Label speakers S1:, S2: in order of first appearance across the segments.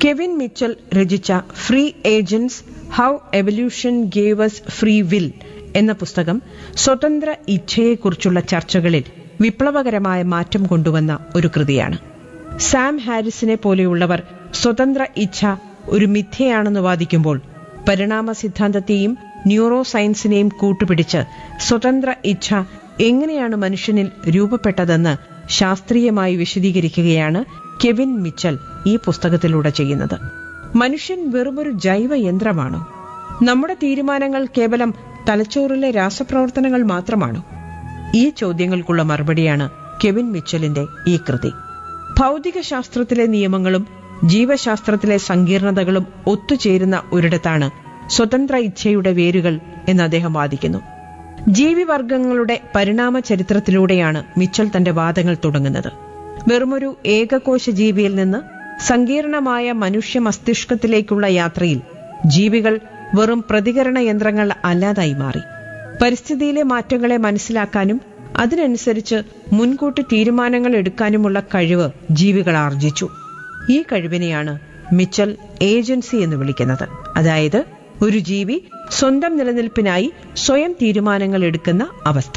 S1: Kevin Mitchell രചിച്ച free agents how evolution gave us free will എന്ന പുസ്തകം സ്വതന്ത്ര ഇച്ഛയെക്കുറിച്ചുള്ള ചർച്ചകളിൽ വിപ്ലവകരമായ മാറ്റം കൊണ്ടുവന്ന ഒരു കൃതിയാണ് സാം ഹാരിസിനെ പോലെയുള്ളവർ സ്വതന്ത്ര ഇച്ഛ ഒരു മിഥ്യയാണെന്ന് വാദിക്കുമ്പോൾ പരിണാമ സിദ്ധാന്തത്തെയും ന്യൂറോ സയൻസിനെയും കൂട്ടുപിടിച്ച് സ്വതന്ത്ര ഇച്ഛ എങ്ങനെയാണ് മനുഷ്യനിൽ രൂപപ്പെട്ടതെന്ന് ശാസ്ത്രീയമായി വിശദീകരിക്കുകയാണ് കെവിൻ മിച്ചൽ ഈ പുസ്തകത്തിലൂടെ ചെയ്യുന്നത് മനുഷ്യൻ വെറുമൊരു ജൈവ യന്ത്രമാണോ നമ്മുടെ തീരുമാനങ്ങൾ കേവലം തലച്ചോറിലെ രാസപ്രവർത്തനങ്ങൾ മാത്രമാണോ ഈ ചോദ്യങ്ങൾക്കുള്ള മറുപടിയാണ് കെവിൻ മിച്ചലിന്റെ ഈ കൃതി ഭൗതിക ശാസ്ത്രത്തിലെ നിയമങ്ങളും ജീവശാസ്ത്രത്തിലെ സങ്കീർണതകളും ഒത്തുചേരുന്ന ഒരിടത്താണ് സ്വതന്ത്ര ഇച്ഛയുടെ വേരുകൾ എന്ന് അദ്ദേഹം വാദിക്കുന്നു ജീവിവർഗങ്ങളുടെ പരിണാമ ചരിത്രത്തിലൂടെയാണ് മിച്ചൽ തന്റെ വാദങ്ങൾ തുടങ്ങുന്നത് വെറുമൊരു ഏകകോശ ജീവിയിൽ നിന്ന് സങ്കീർണമായ മനുഷ്യ മസ്തിഷ്കത്തിലേക്കുള്ള യാത്രയിൽ ജീവികൾ വെറും പ്രതികരണ യന്ത്രങ്ങൾ അല്ലാതായി മാറി പരിസ്ഥിതിയിലെ മാറ്റങ്ങളെ മനസ്സിലാക്കാനും അതിനനുസരിച്ച് മുൻകൂട്ടി തീരുമാനങ്ങൾ എടുക്കാനുമുള്ള കഴിവ് ജീവികൾ ആർജിച്ചു ഈ കഴിവിനെയാണ് മിച്ചൽ ഏജൻസി എന്ന് വിളിക്കുന്നത് അതായത് ഒരു ജീവി സ്വന്തം നിലനിൽപ്പിനായി സ്വയം തീരുമാനങ്ങൾ എടുക്കുന്ന അവസ്ഥ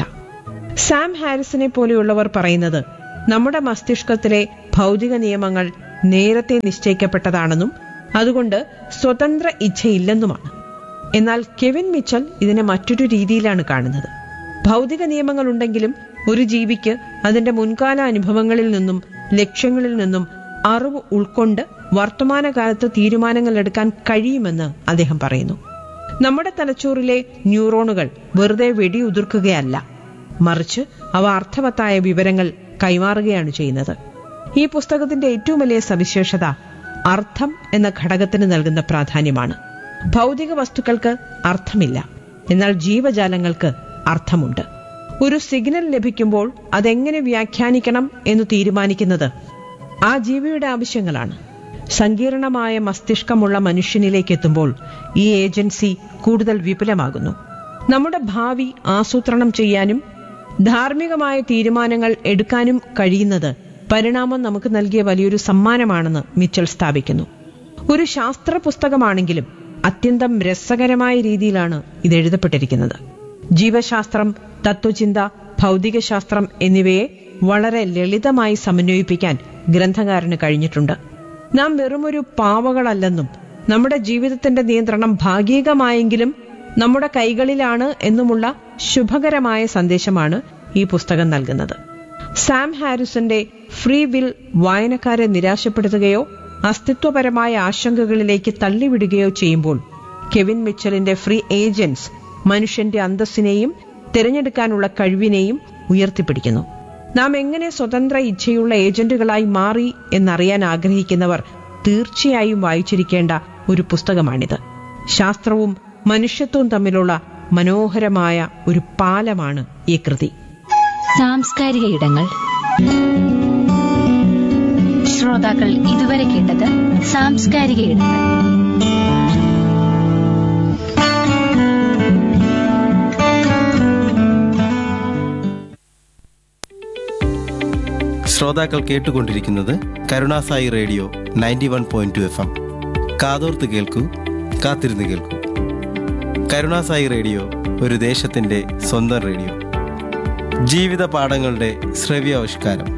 S1: സാം ഹാരിസിനെ പോലെയുള്ളവർ പറയുന്നത് നമ്മുടെ മസ്തിഷ്കത്തിലെ ഭൗതിക നിയമങ്ങൾ നേരത്തെ നിശ്ചയിക്കപ്പെട്ടതാണെന്നും അതുകൊണ്ട് സ്വതന്ത്ര ഇച്ഛയില്ലെന്നുമാണ് എന്നാൽ കെവിൻ മിച്ചൽ ഇതിനെ മറ്റൊരു രീതിയിലാണ് കാണുന്നത് ഭൗതിക നിയമങ്ങൾ ഉണ്ടെങ്കിലും ഒരു ജീവിക്ക് അതിന്റെ മുൻകാല അനുഭവങ്ങളിൽ നിന്നും ലക്ഷ്യങ്ങളിൽ നിന്നും അറിവ് ഉൾക്കൊണ്ട് വർത്തമാനകാലത്ത് തീരുമാനങ്ങൾ എടുക്കാൻ കഴിയുമെന്ന് അദ്ദേഹം പറയുന്നു നമ്മുടെ തലച്ചോറിലെ ന്യൂറോണുകൾ വെറുതെ വെടിയുതിർക്കുകയല്ല മറിച്ച് അവ അർത്ഥവത്തായ വിവരങ്ങൾ കൈമാറുകയാണ് ചെയ്യുന്നത് ഈ പുസ്തകത്തിന്റെ ഏറ്റവും വലിയ സവിശേഷത അർത്ഥം എന്ന ഘടകത്തിന് നൽകുന്ന പ്രാധാന്യമാണ് ഭൗതിക വസ്തുക്കൾക്ക് അർത്ഥമില്ല എന്നാൽ ജീവജാലങ്ങൾക്ക് അർത്ഥമുണ്ട് ഒരു സിഗ്നൽ ലഭിക്കുമ്പോൾ അതെങ്ങനെ വ്യാഖ്യാനിക്കണം എന്ന് തീരുമാനിക്കുന്നത് ആ ജീവിയുടെ ആവശ്യങ്ങളാണ് സങ്കീർണമായ മസ്തിഷ്കമുള്ള മനുഷ്യനിലേക്ക് എത്തുമ്പോൾ ഈ ഏജൻസി കൂടുതൽ വിപുലമാകുന്നു നമ്മുടെ ഭാവി ആസൂത്രണം ചെയ്യാനും ധാർമ്മികമായ തീരുമാനങ്ങൾ എടുക്കാനും കഴിയുന്നത് പരിണാമം നമുക്ക് നൽകിയ വലിയൊരു സമ്മാനമാണെന്ന് മിച്ചൽ സ്ഥാപിക്കുന്നു ഒരു ശാസ്ത്ര പുസ്തകമാണെങ്കിലും അത്യന്തം രസകരമായ രീതിയിലാണ് ഇത് എഴുതപ്പെട്ടിരിക്കുന്നത് ജീവശാസ്ത്രം തത്വചിന്ത ഭൗതികശാസ്ത്രം എന്നിവയെ വളരെ ലളിതമായി സമന്വയിപ്പിക്കാൻ ഗ്രന്ഥകാരന് കഴിഞ്ഞിട്ടുണ്ട് നാം വെറുമൊരു പാവകളല്ലെന്നും നമ്മുടെ ജീവിതത്തിന്റെ നിയന്ത്രണം ഭാഗികമായെങ്കിലും നമ്മുടെ കൈകളിലാണ് എന്നുമുള്ള ശുഭകരമായ സന്ദേശമാണ് ഈ പുസ്തകം നൽകുന്നത് സാം ഹാരിസന്റെ ഫ്രീ വിൽ വായനക്കാരെ നിരാശപ്പെടുത്തുകയോ അസ്തിത്വപരമായ ആശങ്കകളിലേക്ക് തള്ളിവിടുകയോ ചെയ്യുമ്പോൾ കെവിൻ മിച്ചലിന്റെ ഫ്രീ ഏജൻസ് മനുഷ്യന്റെ അന്തസ്സിനെയും തിരഞ്ഞെടുക്കാനുള്ള കഴിവിനെയും ഉയർത്തിപ്പിടിക്കുന്നു നാം എങ്ങനെ സ്വതന്ത്ര ഇച്ഛയുള്ള ഏജന്റുകളായി മാറി എന്നറിയാൻ ആഗ്രഹിക്കുന്നവർ തീർച്ചയായും വായിച്ചിരിക്കേണ്ട ഒരു പുസ്തകമാണിത് ശാസ്ത്രവും മനുഷ്യത്വവും തമ്മിലുള്ള മനോഹരമായ ഒരു പാലമാണ് ഈ കൃതി
S2: സാംസ്കാരിക ഇടങ്ങൾ ശ്രോതാക്കൾ ഇതുവരെ കേട്ടത് സാംസ്കാരിക ഇടങ്ങൾ
S3: ശ്രോതാക്കൾ കേട്ടുകൊണ്ടിരിക്കുന്നത് Karunasai radio ninety one point two F M കാതോർത്ത് കേൾക്കൂ കാത്തിരുന്ന് കേൾക്കൂ കരുണാസായി റേഡിയോ ഒരു ദേശത്തിൻ്റെ സ്വന്തം റേഡിയോ ജീവിത പാഠങ്ങളുടെ ശ്രവ്യാവിഷ്കാരം